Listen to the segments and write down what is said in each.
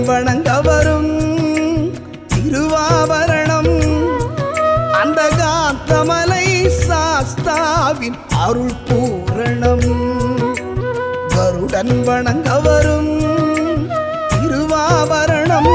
வணங்க வரும் திருவாபரணம் அந்த காத்தமலை சாஸ்தாவின் அருள் பூரணம் கருடன் வணங்க வரும் திருவாபரணம்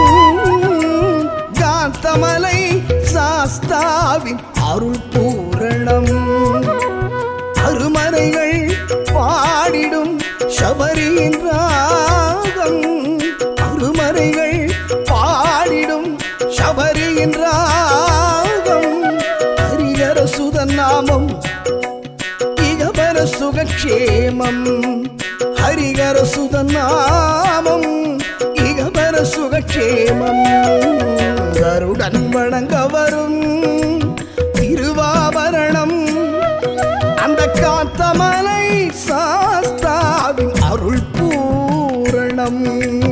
காத்தமலை சாஸ்தாவின் அருள் பூரணம் அருமறைகள் பாடிடும் சபரியின் ராகம் அருமறைகள் பாடிடும் சபரியின் ராகம் ஹரிகர சுதன் நாமம் இகபர சுகக்ஷேமம் ஹரிகர சுதன் நாமம் இகபர சுகக்ஷேமம் கருடன் வணங்க வரும் திருவாபரணம் அந்த காத்தமலை சாஸ்தாவின் அருள் பூரணம்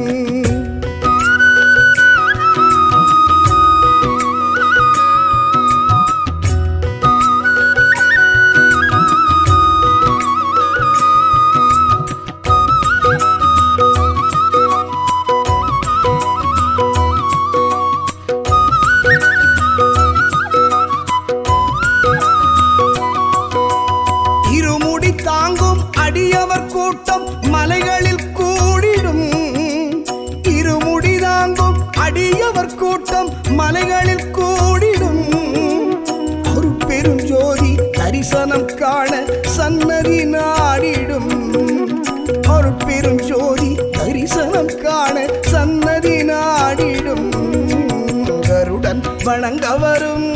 இருமுடி தாங்கும் அடியவர் கூட்டம் மலைகளில் கூடிடும் இருமுடி தாங்கும் அடியவர் கூட்டம் மலைகளில் கூடிடும் ஒரு பெருஞ்சோதி தரிசனம் காண சன்னதி நாடிடும் ஒரு பெருஞ்சோதி தரிசனம் காண சன்னதி நாடிடும் கருடன் வணங்க வரும்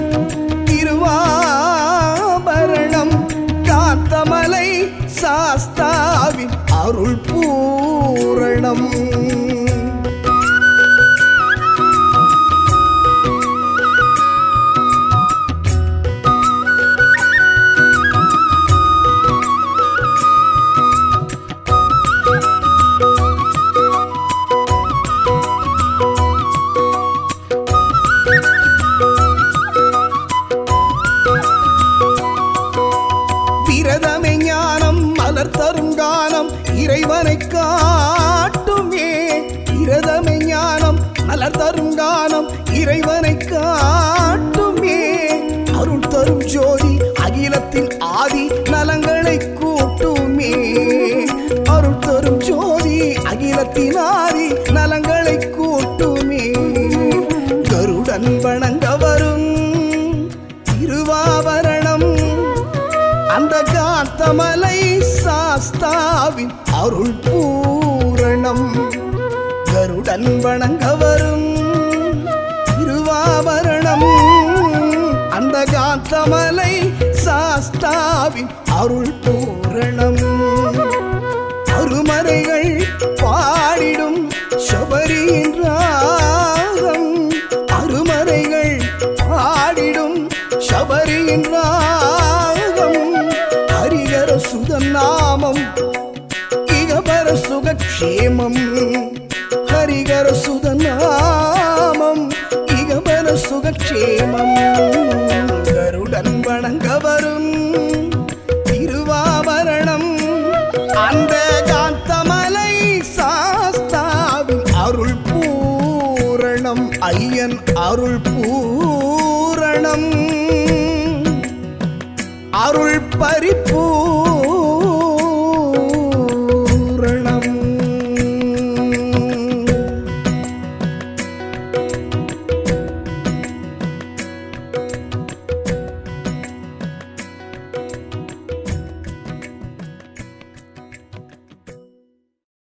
திருவாபரணம் காத்தமலை சாஸ்தாவின் அருள் பூரணம் விரதமே ஞானம் மலர் தரும் கானம் இறைவனை காட்டுமே விரதமே ஞானம் மலர் தரும் கானம் இறைவனை காட்டுமே அருள் தரும் ஜோதி அகிலத்தின் ஆதி நலங்களை கூட்டுமே அருள் தரும் ஜோதி அகிலத்தின் ஆதி நலங்களை கூட்டுமே கருடன் வணங்க வரும் திருவாபரணம் அந்த காத்தமலை சாஸ்தாவின் அருள் பூரணம் கருடன் வணங்க வரும் திருவாபரணம் அந்த காத்தமலை சாஸ்தாவின் அருள் பூரணம் அருமறைகள் பாடிடும் சபரியின் ராகம் அருமறைகள் பாடிடும் சபரியின் ராகம் ஹரிகர சுதன் நாமம் இகபர சுகக்ஷேமம் ஹரிகர சுதன் நாமம் இகபர சுகக்ஷேமம் கருடன் வணங்க வரும் திருவாபரணம் அந்த காந்தமலை சாஸ்தாவின் அருள் பூரணம் ஐயன் அருள் பூரணம் அருள் பரிபூரணம்